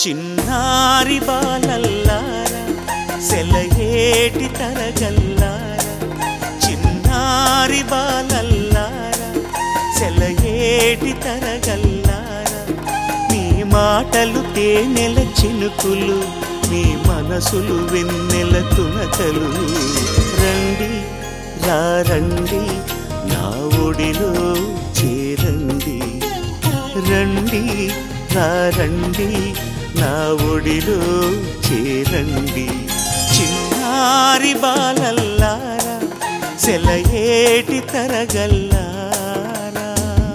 చిన్నారి బాలల్లారా సెలయేటి తరగల్లారా చిన్నారి బాలల్లారా సెలయేటి తరగల్లారా మీ మాటలు తేనెల చినుకులు మీ మనసులు వెన్నెల తునకలు రండి రండి నా ఒడిలో చేరండి రండి రండి నా ఒడిలో చేరండి చిన్నారి బాలల్లారా సెలయేటి తరగల్లారా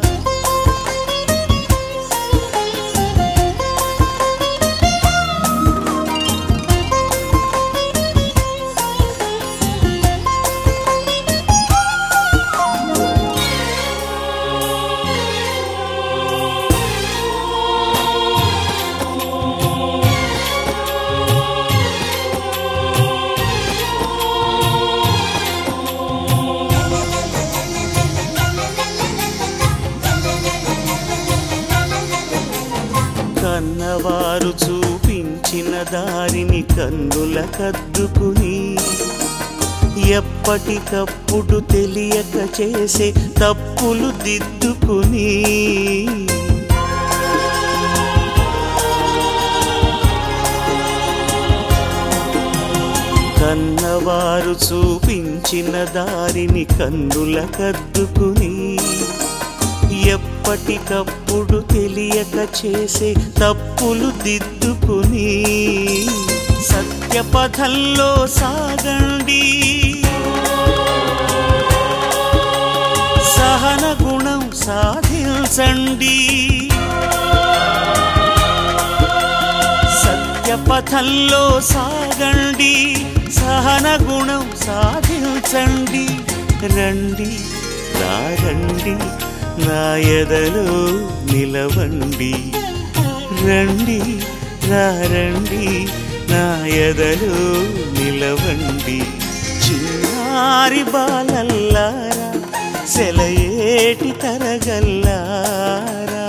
కన్నవారు చూపించిన దారిని కన్నుల కద్దుకుని ఎప్పటికప్పుడు తెలియక చేసే తప్పులు దిద్దుకుని కన్నవారు చూపించిన దారిని కన్నుల కద్దుకుని ఎప్పటికప్పుడు తెలియక చేసే తప్పులు దిద్దుకుని సత్యపథంలో సాగండి సహన గుణం సాధించండి సత్యపథంలో సాగండి సహన గుణం సాధించండి రండి రండి నా ఎదలో నిలవండి రండి రండి నా ఎదలో నిలవండి చిన్నారి బాలల్లారా సెలయేటి తరగల్లారా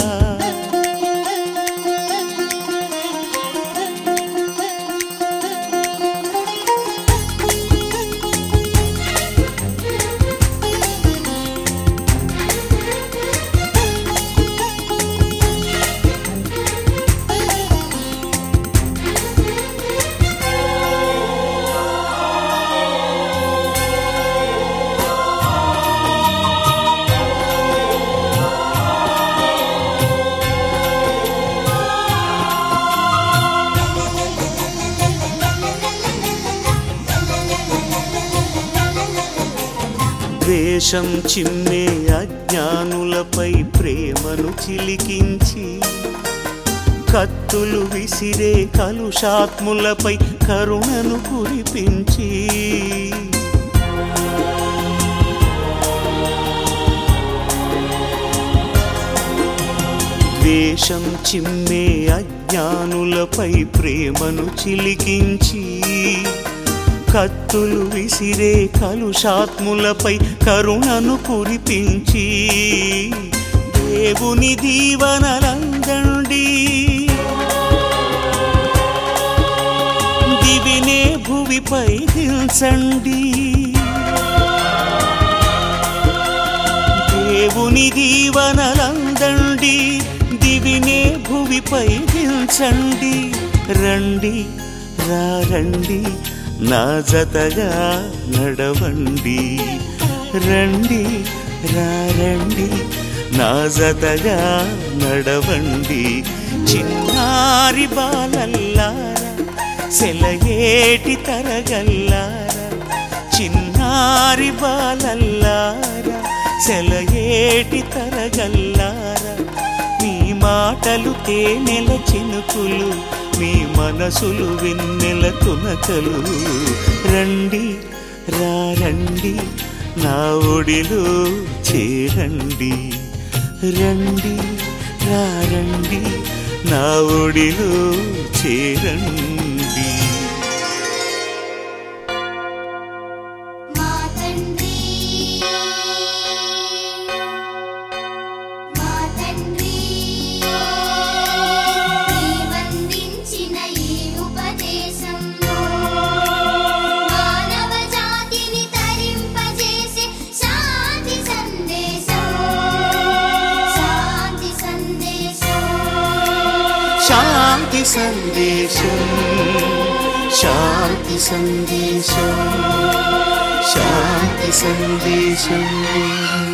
ద్వేషం చిమ్మే అజ్ఞానులపై ప్రేమను చిలికించి కత్తులు విసిరే కలుషాత్ములపై కరుణను కురిపించి ద్వేషం చిమ్మే అజ్ఞానులపై ప్రేమను చిలికించి కత్తులు విసిరే కలుషాత్ములపై కరుణను కురిపించి దేవుని దీవనలందండి దివినే భువిపై దిల్చండి దేవుని దీవనలందండి దివినే భువిపై దిల్చండి రండి రండి నా జతగా నడవండి రండి రండి నా జతగా నడవండి చిన్నారి బాలల్లారా సెలయేటి తరగల్లారా చిన్నారి బాలల్లారా సెలయేటి తరగల్లారా మీ మాటలు తేనెల చినుకులు మీ మనసులు వెన్నెల తునకలు రండి రండి నా ఒడిలో చేరండి రండి రండి నా ఒడిలో చేరండి మా తండ్రి మా తండ్రి శాంతి సందేశం శాంతి సందేశం శాంతి సందేశం